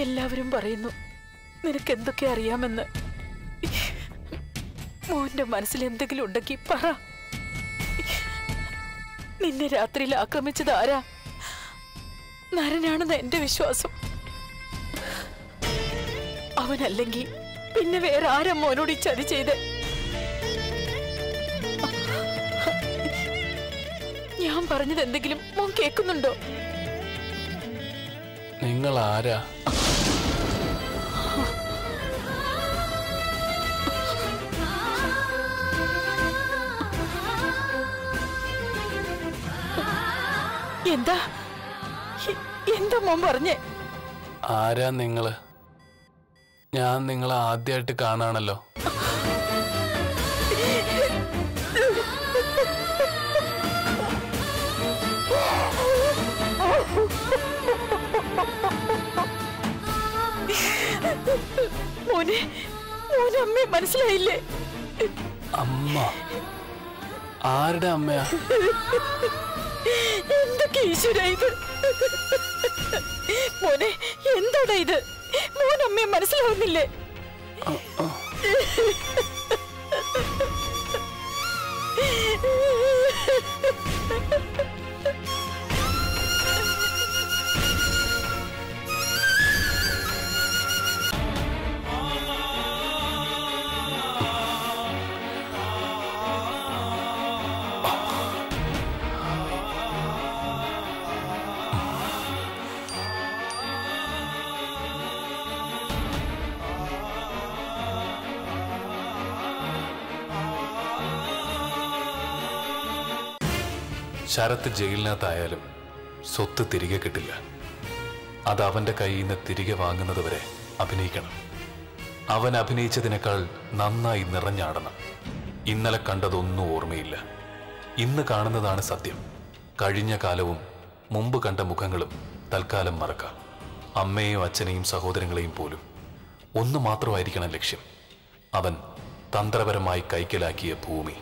എല്ലാവരും പറയുന്നു നിനക്ക് എന്തൊക്കെ അറിയാമെന്ന് മോന്റെ മനസ്സിൽ എന്തെങ്കിലും ഉണ്ടെങ്കിൽ പറ നിന്നെ രാത്രിയിൽ ആക്രമിച്ചത് ആരാ നരനാണെന്ന് എന്റെ വിശ്വാസം അവനല്ലെങ്കിൽ പിന്നെ വേറെ ആരാ മോനോട് ഈ ചതി ചെയ്ത് ഞാൻ പറഞ്ഞത് എന്തെങ്കിലും മോൻ കേൾക്കുന്നുണ്ടോ നിങ്ങൾ ആരാ എന്താ എ- എന്താ മോൻ പറഞ്ഞേ ആരാ നിങ്ങള് ഞാൻ നിങ്ങളെ ആദ്യമായിട്ട് കാണാണല്ലോ മോനെ മോനെ അമ്മയെ മനസ്സിലായില്ലേ അമ്മ ആരുടെ അമ്മയാ എന്തൊക്കെ ഈശ്വര ഇത് മോനെ എന്താടാ ഇത് മോൻ അമ്മയെ മനസ്സിലാവുന്നില്ലേ ശരത്ത് ജയിലിനകത്തായാലും സ്വത്ത് തിരികെ കിട്ടില്ല അത് അവന്റെ കയ്യിൽ നിന്ന് തിരികെ വാങ്ങുന്നത് വരെ അഭിനയിക്കണം അവൻ അഭിനയിച്ചതിനേക്കാൾ നന്നായി നിറഞ്ഞാടണം ഇന്നലെ കണ്ടതൊന്നും ഓർമ്മയില്ല ഇന്ന് കാണുന്നതാണ് സത്യം കഴിഞ്ഞ കാലവും മുമ്പ് കണ്ട മുഖങ്ങളും തൽക്കാലം മറക്കാം അമ്മയെയും അച്ഛനെയും സഹോദരങ്ങളെയും പോലും ഒന്ന് മാത്രമായിരിക്കണം ലക്ഷ്യം അവൻ തന്ത്രപരമായി കൈക്കലാക്കിയ ഭൂമി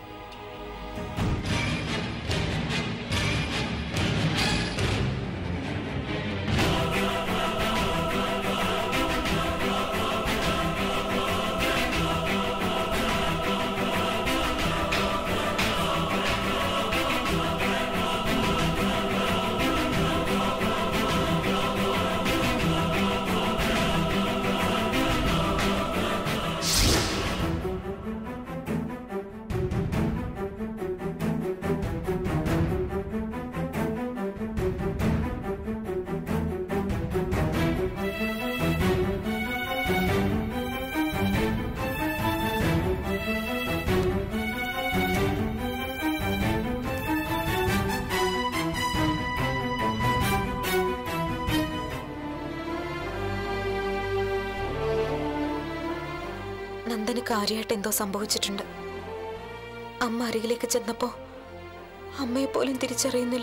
നന്ദന് കാര്യമായിട്ട് എന്തോ സംഭവിച്ചിട്ടുണ്ട് അമ്മ അരികിലേക്ക് ചെന്നപ്പോ അമ്മയെ പോലും തിരിച്ചറിയുന്നില്ല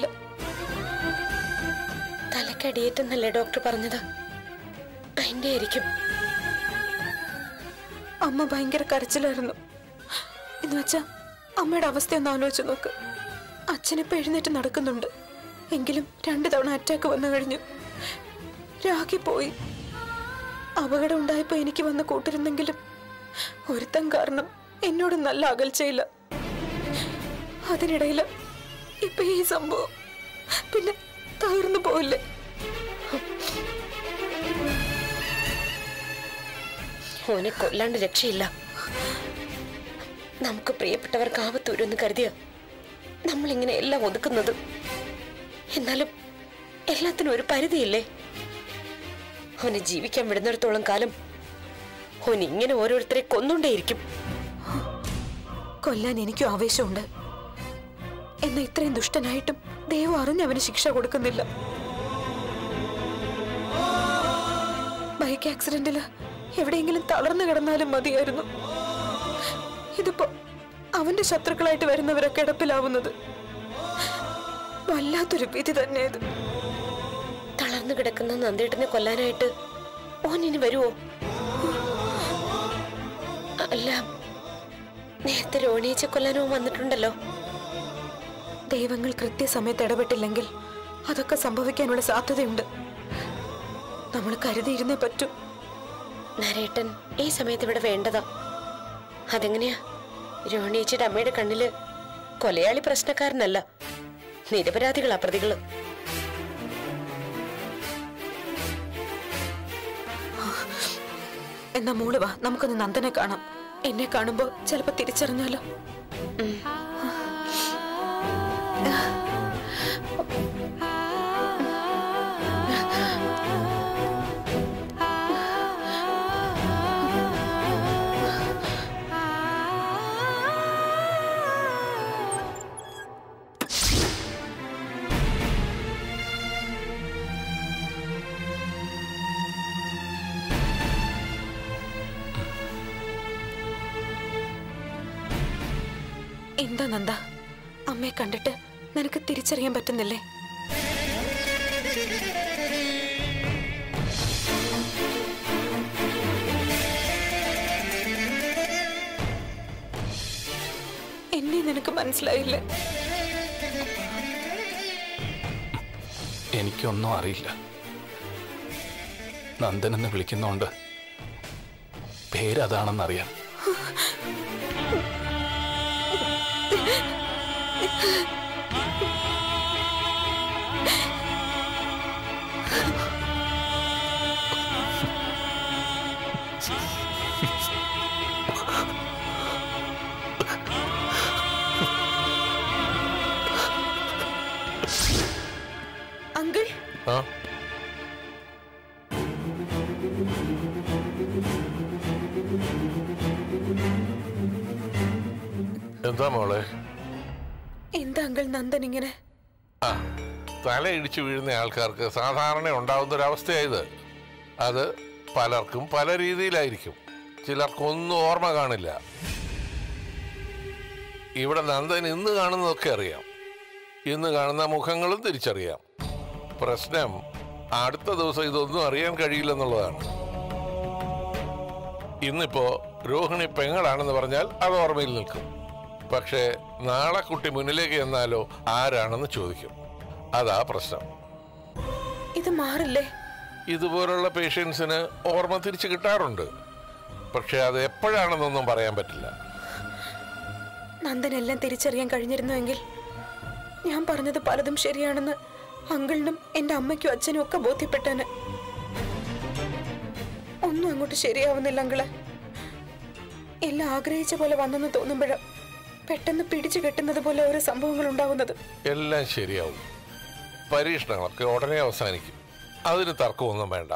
തലക്കടിയേറ്റെന്നല്ലേ ഡോക്ടർ പറഞ്ഞത് അതിന്റെ ആയിരിക്കും അമ്മ ഭയങ്കര കരച്ചിലായിരുന്നു എന്ന് വെച്ചാ അമ്മയുടെ അവസ്ഥ ഒന്ന് ആലോചിച്ച് നോക്ക് അച്ഛനിപ്പോ എഴുന്നേറ്റ് നടക്കുന്നുണ്ട് എങ്കിലും രണ്ടു തവണ അറ്റാക്ക് വന്നു കഴിഞ്ഞു രാഗി പോയി അപകടം ഉണ്ടായപ്പോ എനിക്ക് വന്ന് കൂട്ടിരുന്നെങ്കിലും ഒരുത്തൻ കാരണം എന്നോട് നല്ല അകൽച്ചയില്ല അതിനിടയില് ഇപ്പൊ ഈ സംഭവം പിന്നെ തകർന്നു പോവില്ലേ ഓനെ കൊല്ലാണ്ട് രക്ഷയില്ല നമുക്ക് പ്രിയപ്പെട്ടവർക്ക് ആപത്ത് വരുമെന്ന് കരുതിയ നമ്മളിങ്ങനെ എല്ലാം ഒതുക്കുന്നത് എന്നാലും എല്ലാത്തിനും ഒരു പരിധിയില്ലേ അവനെ ജീവിക്കാൻ വിടുന്നിടത്തോളം കാലം ഓൻ ഇങ്ങനെ ഓരോരുത്തരെ കൊന്നുകൊണ്ടേയിരിക്കും കൊല്ലാൻ എനിക്കും ആവേശമുണ്ട് എന്നാ ഇത്രയും ദുഷ്ടനായിട്ടും ദൈവം അറിഞ്ഞ് അവന് ശിക്ഷ കൊടുക്കുന്നില്ല ബൈക്ക് ആക്സിഡന്റില് എവിടെയെങ്കിലും തളർന്നു കിടന്നാലും മതിയായിരുന്നു ഇതിപ്പോ അവന്റെ ശത്രുക്കളായിട്ട് വരുന്നവരെ കിടപ്പിലാവുന്നത് വല്ലാത്തൊരു വിധി തന്നെ ഇത് തളർന്നു കിടക്കുന്ന നന്ദേട്ടനെ കൊല്ലാനായിട്ട് ഓൻ ഇനി വരുവോ അല്ല നേരത്തെ രോണിയച്ച കൊല്ലാനോ വന്നിട്ടുണ്ടല്ലോ ദൈവങ്ങൾ കൃത്യസമയത്ത് ഇടപെട്ടില്ലെങ്കിൽ അതൊക്കെ സംഭവിക്കാനുള്ള സാധ്യതയുണ്ട് നമ്മൾ കരുതിയിരുന്നേ പറ്റൂ നരേട്ടൻ ഈ സമയത്ത് ഇവിടെ വേണ്ടതാ അതെങ്ങനെയാ രോണിയേച്ചിയുടെ അമ്മയുടെ കണ്ണില് കൊലയാളി പ്രശ്നക്കാരനല്ല നിരപരാധികളാ പ്രതികള് എന്നാ മോള് വാ നമുക്കൊന്ന് നന്ദനെ കാണാം എന്നെ കാണുമ്പോ ചിലപ്പോ തിരിച്ചറിഞ്ഞാലോ എന്താ നന്ദ അമ്മയെ കണ്ടിട്ട് നിനക്ക് തിരിച്ചറിയാൻ പറ്റുന്നില്ലേ എന്നെ നിനക്ക് മനസ്സിലായില്ലേ എനിക്കൊന്നും അറിയില്ല നന്ദൻ എന്ന് വിളിക്കുന്നോണ്ട് പേരതാണെന്നറിയാം അങ്കിൾ ആ എന്താ മോളെ എന്താ അങ്കിൾ നന്ദൻ ഇങ്ങനെ ആ തല ഇടിച്ചു വീഴുന്ന ആൾക്കാർക്ക് സാധാരണ ഉണ്ടാവുന്ന ഒരു അവസ്ഥയായത് അത് പലർക്കും പല രീതിയിലായിരിക്കും ചിലർക്കൊന്നും ഓർമ്മ കാണില്ല ഇവിടെ നന്ദൻ ഇന്ന് കാണുന്നതൊക്കെ അറിയാം ഇന്ന് കാണുന്ന മുഖങ്ങളും തിരിച്ചറിയാം പ്രശ്നം അടുത്ത ദിവസം ഇതൊന്നും അറിയാൻ കഴിയില്ലെന്നുള്ളതാണ് ഇന്നിപ്പോ രോഹിണി പെങ്ങളാണെന്ന് പറഞ്ഞാൽ അത് ഓർമ്മയിൽ നിൽക്കും പക്ഷേ നാളെ കുട്ടി മുന്നിലേക്ക് ചെന്നാലോ ആരാണെന്ന് ചോദിക്കും അതാ പ്രശ്നം ഇത് മാറില്ലേ ഇതുപോലുള്ള പേഷ്യൻസിന് ഓർമ്മ തിരിച്ചു കിട്ടാറുണ്ട് പക്ഷെ അത് എപ്പോഴാണെന്നൊന്നും പറയാൻ പറ്റില്ല നന്ദൻ എല്ലാം തിരിച്ചറിയാൻ കഴിഞ്ഞിരുന്നുവെങ്കിൽ ഞാൻ പറഞ്ഞത് പലതും ശരിയാണെന്ന് അങ്കിളിനും എന്റെ അമ്മയ്ക്കും അച്ഛനും ഒക്കെ ബോധ്യപ്പെട്ടേനെ ഒന്നും അങ്ങോട്ട് ശരിയാവുന്നില്ല അങ്കിളെ എല്ലാം ആഗ്രഹിച്ച പോലെ വന്നെന്ന് തോന്നുമ്പോഴാ പെട്ടെന്ന് പിടിച്ചു കെട്ടുന്നത് പോലെ ഓരോ സംഭവങ്ങൾ ഉണ്ടാവുന്നത് എല്ലാം ശരിയാവും പരീക്ഷണങ്ങളൊക്കെ ഉടനെ അവസാനിക്കും അതിന് തർക്കമൊന്നും വേണ്ട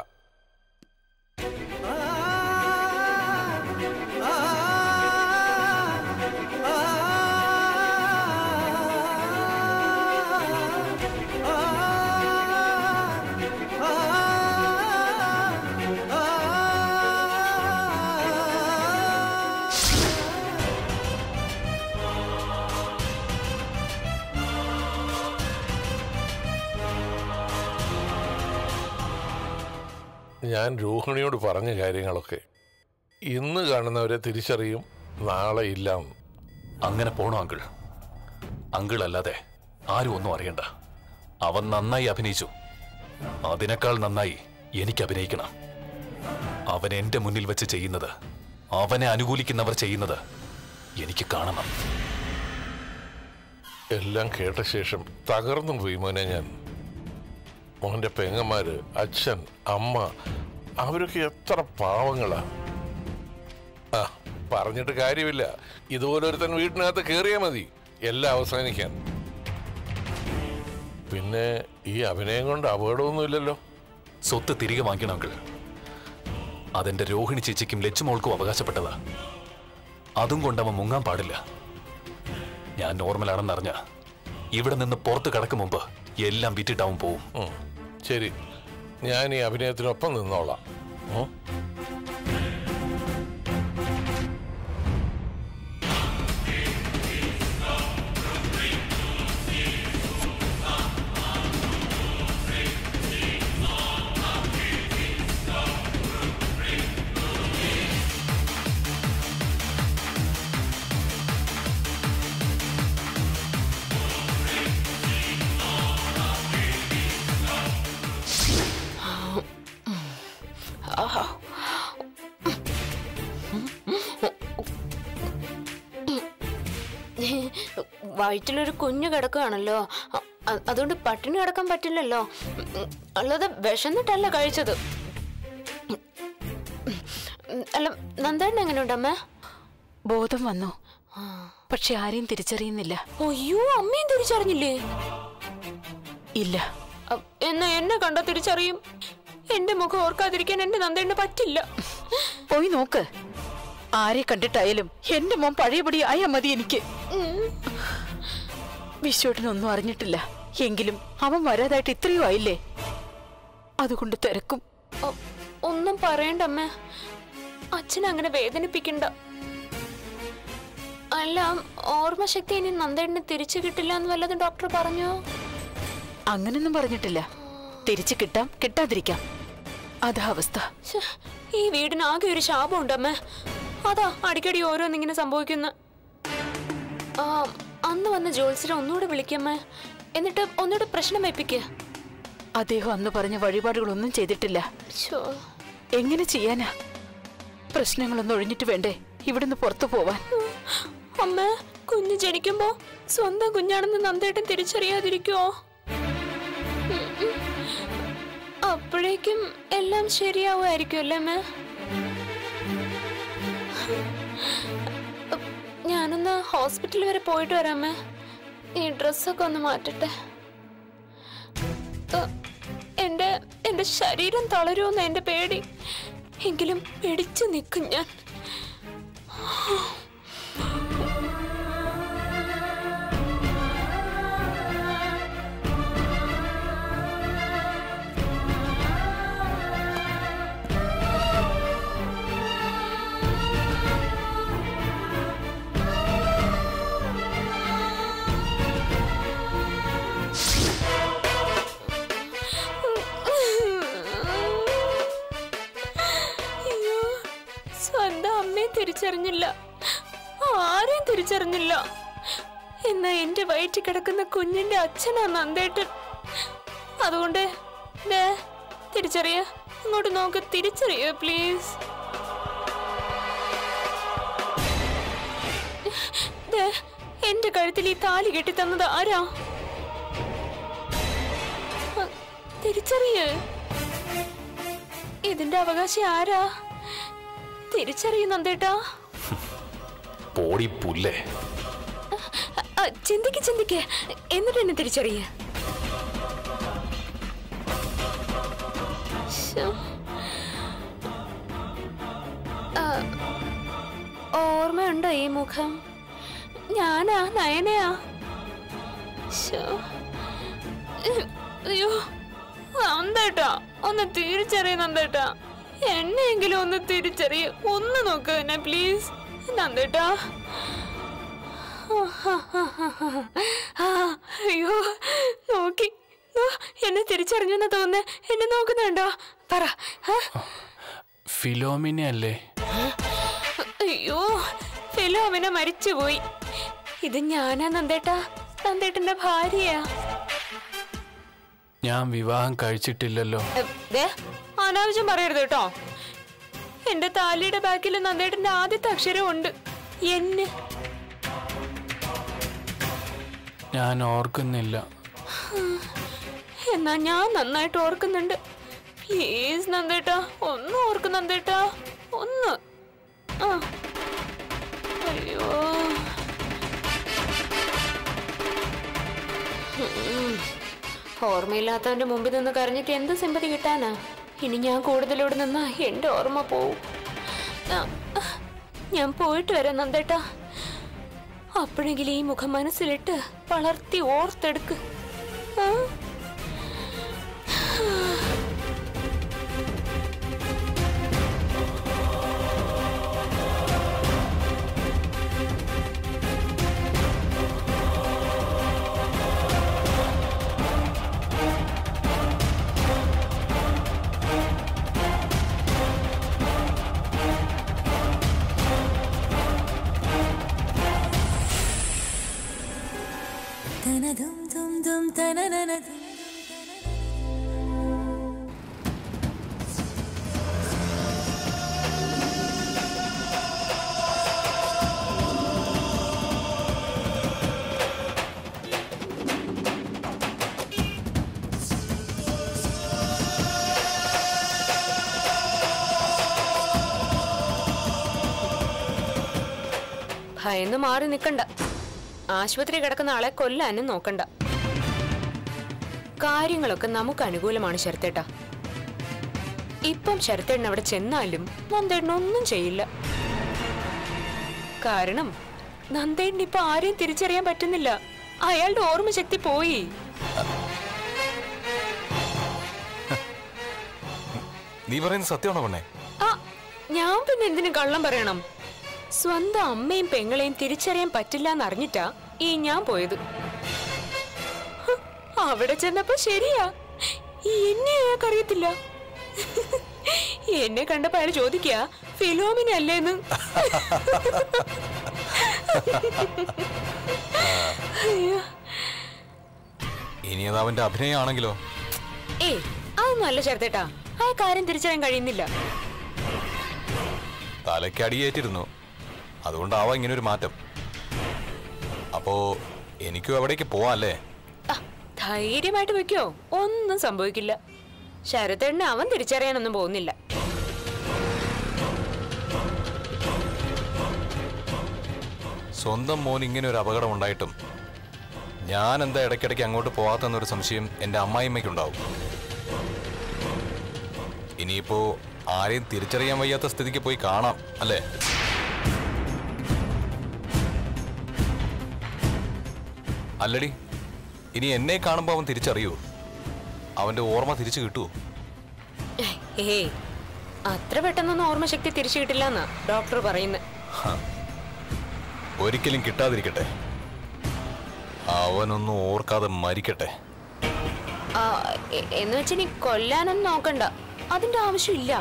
ഞാൻ രോഹിണിയോട് പറഞ്ഞ കാര്യങ്ങളൊക്കെ ഇന്ന് കാണുന്നവരെ തിരിച്ചറിയും നാളെ ഇല്ല എന്ന്. അങ്ങനെ പോണോ അങ്കിൾ അങ്കിൾ അല്ലാതെ ആരും ഒന്നും അറിയണ്ട അവൻ നന്നായി അഭിനയിച്ചു അതിനേക്കാൾ നന്നായി എനിക്ക് അഭിനയിക്കണം അവൻ എന്റെ മുന്നിൽ വെച്ച് ചെയ്യുന്നത് അവനെ അനുകൂലിക്കുന്നവർ ചെയ്യുന്നത് എനിക്ക് കാണണം എല്ലാം കേട്ട ശേഷം തകർന്നു പോയി മോനെ ഞാൻ മോന്റെ പെങ്ങന്മാര് അച്ഛൻ അമ്മ അവരൊക്കെ എത്ര പാവങ്ങളാ ആ പറഞ്ഞിട്ട് കാര്യമില്ല ഇതുപോലൊരുത്തൻ വീട്ടിനകത്ത് കയറിയാ മതി എല്ലാം അവസാനിക്കാൻ പിന്നെ ഈ അഭിനയം കൊണ്ട് അപകടമൊന്നുമില്ലല്ലോ സ്വത്ത് തിരികെ വാങ്ങിക്കണം അങ്കിൾ അതെന്റെ രോഹിണി ചേച്ചിക്കും ലച്ചുമോൾക്കും അവകാശപ്പെട്ടതാ അതും കൊണ്ട് അവൻ മുങ്ങാൻ പാടില്ല ഞാൻ നോർമലാണെന്നറിഞ്ഞ ഇവിടെ നിന്ന് പുറത്ത് കടക്കും മുമ്പ് എല്ലാം വിറ്റിട്ടാവും പോവും ഉം, ശരി ഞാൻ ഈ അഭിനയത്തിനൊപ്പം നിന്നോളാം ഉം. വയറ്റിലൊരു കുഞ്ഞു കിടക്കുകയാണല്ലോ അ- അ- അതുകൊണ്ട് പട്ടിണി കിടക്കാൻ പറ്റില്ലല്ലോ ഉം, അല്ലാതെ വിശന്നിട്ടല്ല കഴിച്ചത് ഉം, അല്ല നന്ദേണ്ണ എങ്ങനെയുണ്ട് അമ്മ ബോധം വന്നു പക്ഷെ ആരെയും തിരിച്ചറിയുന്നില്ല അയ്യോ അമ്മയും തിരിച്ചറിഞ്ഞില്ലേ ഇല്ല അ- എന്നാ എന്നെ കണ്ടാ തിരിച്ചറിയും എന്റെ മുഖം ഓർക്കാതിരിക്കാൻ എന്റെ നന്ദേണ്ണ പറ്റില്ല പോയി നോക്ക് ആരെ കണ്ടിട്ടായാലും എന്റെ മോൻ പഴയപടി ആയാ മതി എനിക്ക് വിശ്വട്ടനൊന്നും അറിഞ്ഞിട്ടില്ല എങ്കിലും അവൻ വരാതായിട്ട് ഇത്രയും ആയില്ലേ അതുകൊണ്ട് തിരക്കും ഒ- ഒന്നും പറയണ്ട അമ്മ അച്ഛൻ അങ്ങനെ വേദനിപ്പിക്കണ്ട അല്ല ഓർമ്മശക്തി ഇനി നന്ദേണ്ണന് തിരിച്ചു കിട്ടില്ല എന്ന് വല്ലതും ഡോക്ടർ പറഞ്ഞു അങ്ങനൊന്നും പറഞ്ഞിട്ടില്ല തിരിച്ചു കിട്ടാം കിട്ടാതിരിക്കാം അതാ അവസ്ഥ ശ്ശെ, ഈ വീടിന് ആകെ ഒരു ശാപമുണ്ട് അമ്മ അതാ അടിക്കടി ഓരോന്നിങ്ങനെ സംഭവിക്കുന്ന ആ അന്ന് വന്ന ജോത്സ്യരെ ഒന്നുകൂടെ വിളിക്കമ്മേ എന്നിട്ട് ഒന്നുകൂടെ പ്രശ്നം വെപ്പിക്കുക അദ്ദേഹം അന്ന് പറഞ്ഞ വഴിപാടുകളൊന്നും ചെയ്തിട്ടില്ല എങ്ങനെ ചെയ്യാനാ പ്രശ്നങ്ങളൊന്നും ഒഴിഞ്ഞിട്ട് വേണ്ടേ ഇവിടുന്ന് പുറത്തു പോവാൻ അമ്മ കുഞ്ഞ് ജനിക്കുമ്പോ സ്വന്തം കുഞ്ഞാണെന്ന് നന്ദേട്ടൻ തിരിച്ചറിയാതിരിക്കുവോ ഉം, ഉം. അപ്പോഴേക്കും എല്ലാം ശരിയാവുമായിരിക്കും അല്ലേ അമ്മ ഞാനൊന്ന് ഹോസ്പിറ്റൽ വരെ പോയിട്ട് വരാമേ ഈ ഡ്രസ്സൊക്കെ ഒന്ന് മാറ്റട്ടെ അ, എന്റെ എന്റെ ശരീരം തളരുമെന്ന് എന്റെ പേടി എങ്കിലും പിടിച്ചു നിൽക്കും ഞാൻ അയ്യോ സ്വന്തം അമ്മയെ തിരിച്ചറിഞ്ഞില്ല ആരെയും തിരിച്ചറിഞ്ഞില്ല എന്നാ എന്റെ വയറ്റിൽ കിടക്കുന്ന കുഞ്ഞിന്റെ അച്ഛനാ നന്ദേട്ടൻ അതുകൊണ്ട് ദേ, തിരിച്ചറിയ ഇങ്ങോട്ട് നോക്ക് തിരിച്ചറിയ പ്ലീസ് ദേ, എന്റെ കഴുത്തിൽ ഈ താലി കെട്ടി തന്നത് ആരാ അ, തിരിച്ചറിയേ ഇതിന്റെ അവകാശി ആരാ തിരിച്ചറിയുന്നുണ്ടേട്ടാ പോടി പുല്ലേ ചിന്തിക്ക് ചിന്തിക്ക് എന്നിട്ട് എന്നെ തിരിച്ചറിയ ഓർമ്മയുണ്ടോ ഈ മുഖം ഞാനാ നയനയാ ശ്ശോ. അയ്യോ നന്ദേട്ടാ ഒന്ന് തിരിച്ചറിയ നന്ദേട്ടാ എന്നെയെങ്കിലും ഒന്ന് തിരിച്ചറിയ ഒന്ന് നോക്ക് എന്നെ പ്ലീസ് നന്ദേട്ടാ ആ, അയ്യോ നോക്കി ഓ, എന്നെ തിരിച്ചറിഞ്ഞെന്ന് തോന്നുന്നേ എന്നെ നോക്കുന്നുണ്ടോ പറ ആ? ഫിലോമിന അല്ലേ അയ്യോ ഫിലോമിന മരിച്ചുപോയി ഇത് ഞാനാ നന്ദേട്ടാ നന്ദേട്ടന്റെ ഭാര്യയാ ഞാൻ വിവാഹം കഴിച്ചിട്ടില്ലല്ലോ എ, ദേ, അനാവശ്യം പറയരുത് കേട്ടോ എന്റെ താലിയുടെ ബാക്കിൽ നന്ദേട്ടന്റെ ആദ്യത്തെ അക്ഷരം ഉണ്ട് എന്നെ ഞാൻ ഓർക്കുന്നില്ല എന്നാ ഞാൻ നന്നായിട്ട് ഓർക്കുന്നുണ്ട് പ്ലീസ് നന്ദേട്ടാ ഒന്ന് ഓർക്ക് നന്ദേട്ടാ ഒന്ന് ആ അയ്യോ ഉം. ഓർമ്മയില്ലാത്തവന്റെ മുമ്പിൽ നിന്ന് കരഞ്ഞിട്ട് എന്ത് സിമ്പതി കിട്ടാനാ ഇനി ഞാൻ കൂടുതലോട് നിന്നാ എന്റെ ഓർമ്മ പോവും ആ, ഞാൻ പോയിട്ട് വരാം നന്ദേട്ടാ അപ്പോഴെങ്കിലും ഈ മുഖം മനസ്സിലിട്ട് വളർത്തി ഓർത്തെടുക്ക് ആ ഭയന്ന് മാറി നിൽക്കണ്ട ആശുപത്രി കിടക്കുന്ന ആളെ കൊല്ലാനും നോക്കണ്ട കാര്യങ്ങളൊക്കെ നമുക്ക് അനുകൂലമാണ് ശരത്തേട്ടാ ഇപ്പം ശരത്തേട്ടൻ അവിടെ ചെന്നാലും നന്ദേട്ടൻ ഒന്നും ചെയ്യില്ല കാരണം നന്ദേട്ടൻ ഇപ്പൊ ആരെയും തിരിച്ചറിയാൻ പറ്റുന്നില്ല അയാളുടെ ഓർമ്മശക്തി പോയി നീ പറയുന്നത് സത്യമാണോ പെണ്ണേ ആ ഞാൻ പിന്നെ എന്തിനു കള്ളം പറയണം സ്വന്തം അമ്മയും പെങ്ങളെയും തിരിച്ചറിയാൻ പറ്റില്ല എന്നറിഞ്ഞിട്ടാ ഈ ഞാൻ പോയത് ഹ്, അവിടെ ചെന്നപ്പോ ശരിയാ ഈ എന്നെ അയാൾക്ക് അറിയത്തില്ല എന്നെ കണ്ടപ്പോ അയാൾ ചോദിക്കുക ഫിലോമിന അല്ലേന്ന് ഇനി അത് അവന്റെ അഭിനയമാണെങ്കിലോ ഏയ് അതൊന്നും അല്ല ചേർത്തേട്ടാ ആ കാര്യം തിരിച്ചറിയാൻ കഴിയുന്നില്ല തലയ്ക്ക് അടിയേറ്റിരുന്നു അതുകൊണ്ടാവാം ഇങ്ങനെ ഒരു മാറ്റം അപ്പോ എനിക്കും എവിടേക്ക് പോവാല്ലേ ആ, ധൈര്യമായിട്ട് വെക്കോ ഒന്നും സംഭവിക്കില്ല ശരത്തേട്ടനെ അവൻ തിരിച്ചറിയാനൊന്നും പോകുന്നില്ല സ്വന്തം മോൻ ഇങ്ങനെ ഒരു അപകടം ഉണ്ടായിട്ടും ഞാൻ എന്താ ഇടയ്ക്കിടയ്ക്ക് അങ്ങോട്ട് പോകാത്തെന്നൊരു സംശയം എൻ്റെ അമ്മായിമ്മയ്ക്കുണ്ടാവും ഇനിയിപ്പോ ആരെയും തിരിച്ചറിയാൻ വയ്യാത്ത സ്ഥിതിക്ക് പോയി കാണാം അല്ലേ അല്ലടി ഇനി എന്നെ കാണുമ്പോൾ അവൻ തിരിച്ചറിയൂ അവന്റെ ഓർമ്മ തിരിച്ചു കിട്ടുമോ ഏയ് അത്ര പെട്ടെന്നൊന്നും ഓർമ്മശക്തി തിരിച്ചു കിട്ടില്ല എന്നാ ഡോക്ടർ പറയുന്നത് ഒരിക്കലും കിട്ടാതിരിക്കട്ടെ അവനൊന്നും ഓർക്കാതെ മരിക്കട്ടെ എന്ന് വെച്ച് നീ കൊല്ലാനൊന്നും നോക്കണ്ട അതിന്റെ ആവശ്യമില്ല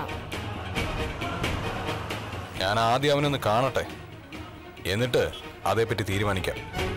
ഞാൻ ആദ്യം അവനൊന്ന് കാണട്ടെ എന്നിട്ട് അതേപ്പറ്റി തീരുമാനിക്കാം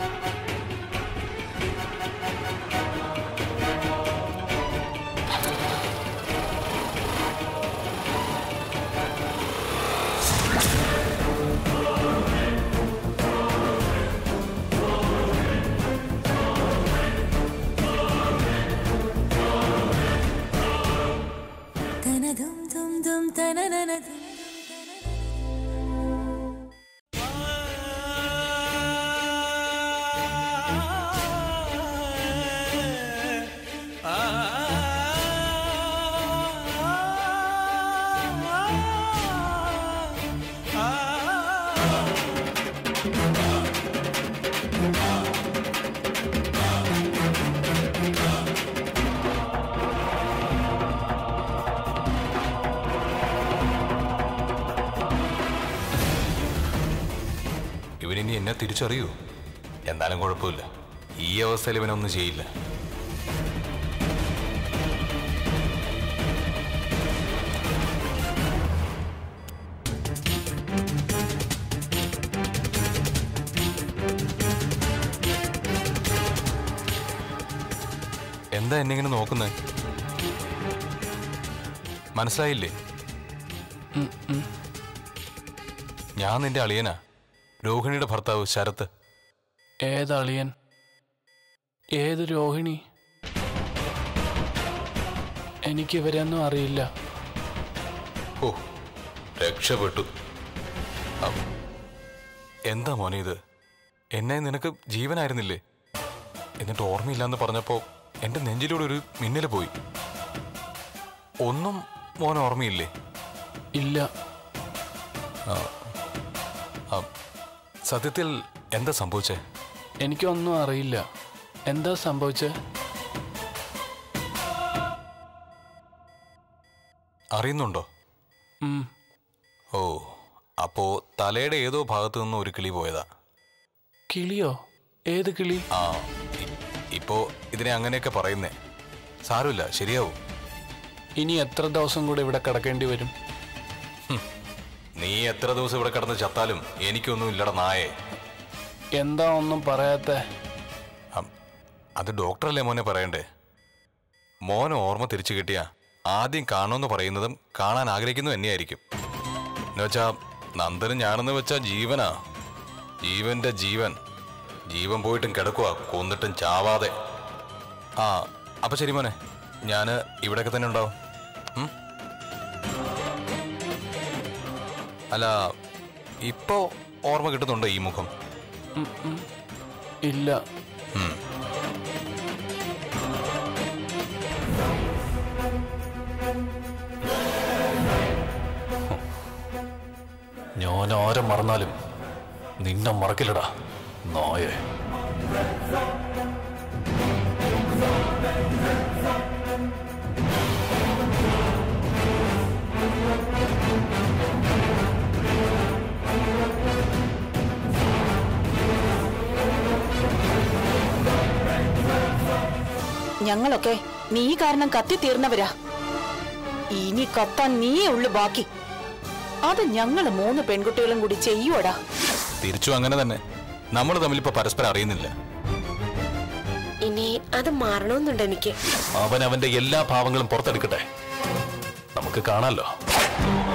ഇവനിനി എന്നെ തിരിച്ചറിയൂ എന്തായാലും കുഴപ്പമില്ല ഈ അവസ്ഥയിൽ ഇവനൊന്നും ചെയ്യില്ല എന്താ എന്നെ ഇങ്ങനെ നോക്കുന്നത് മനസ്സിലായില്ലേ ഞാൻ നിന്റെ അളിയനാ രോഹിണിയുടെ ഭർത്താവ് ശരത്ത് ഏതളിയൻ ഏത് രോഹിണി എനിക്ക് ഇവരെയൊന്നും അറിയില്ല ഓ രക്ഷപ്പെട്ടു അം, എന്താ മോനെ ഇത് എന്നെ നിനക്ക് ജീവനായിരുന്നില്ലേ എന്നിട്ട് ഓർമ്മയില്ലാന്ന് പറഞ്ഞപ്പോ എന്റെ നെഞ്ചിലൂടെ ഒരു മിന്നൽ പോയി ഒന്നും മോൻ ഓർമ്മയില്ലേ ഇല്ല അം, സത്യത്തിൽ എന്താ സംഭവിച്ചേ എനിക്കൊന്നും അറിയില്ല എന്താ സംഭവിച്ചേ അറിയുന്നുണ്ടോ ഉം, ഓ അപ്പോ തലയുടെ ഏതോ ഭാഗത്തു നിന്ന് ഒരു കിളി പോയതാ കിളിയോ ഏത് കിളി ആ ഇ- ഇപ്പോ ഇതിനെ അങ്ങനെയൊക്കെ പറയുന്നേ സാരമില്ല ശരിയാവും ഇനി എത്ര ദിവസം കൂടെ ഇവിടെ കിടക്കേണ്ടി വരും നീ എത്ര ദിവസം ഇവിടെ കിടന്ന് ചത്താലും എനിക്കൊന്നും ഇല്ലട നായേ എന്താ ഒന്നും പറയാത്ത അം, അത് ഡോക്ടറല്ലേ മോനെ പറയണ്ടേ മോനെ ഓർമ്മ തിരിച്ചു കിട്ടിയ ആദ്യം കാണുമെന്ന് പറയുന്നതും കാണാൻ ആഗ്രഹിക്കുന്നു തന്നെയായിരിക്കും എന്നുവെച്ചാ നന്ദനും ഞാനെന്ന് വെച്ചാ ജീവനാ ജീവന്റെ ജീവൻ ജീവൻ പോയിട്ടും കിടക്കുക കൊന്നിട്ടും ചാവാതെ ആ അപ്പൊ ശരി മോനെ ഞാന് ഇവിടെയൊക്കെ തന്നെ ഉണ്ടാവും ഉം? അല്ല ഇപ്പോ ഓർമ്മ കിട്ടുന്നുണ്ടോ ഈ മുഖം ഉം, ഉം. ഇല്ല ഞാൻ ആരെ മറന്നാലും നിന്നെ മറക്കില്ലടാ നായേ ഞങ്ങളൊക്കെ നീ കാരണം കത്തി തീർന്നവരാ ഇനി കത്താൻ നീയേ ഉള്ളു ബാക്കി അത് ഞങ്ങള് മൂന്ന് പെൺകുട്ടികളും കൂടി ചെയ്യുവടാ തിരിച്ചു അങ്ങനെ തന്നെ നമ്മൾ തമ്മിലിപ്പോ പരസ്പരം അറിയുന്നില്ല ഇനി അത് മാറണമെന്നുണ്ട് എനിക്ക് അവൻ അവന്റെ എല്ലാ ഭാവങ്ങളും പുറത്തെടുക്കട്ടെ നമുക്ക് കാണാലോ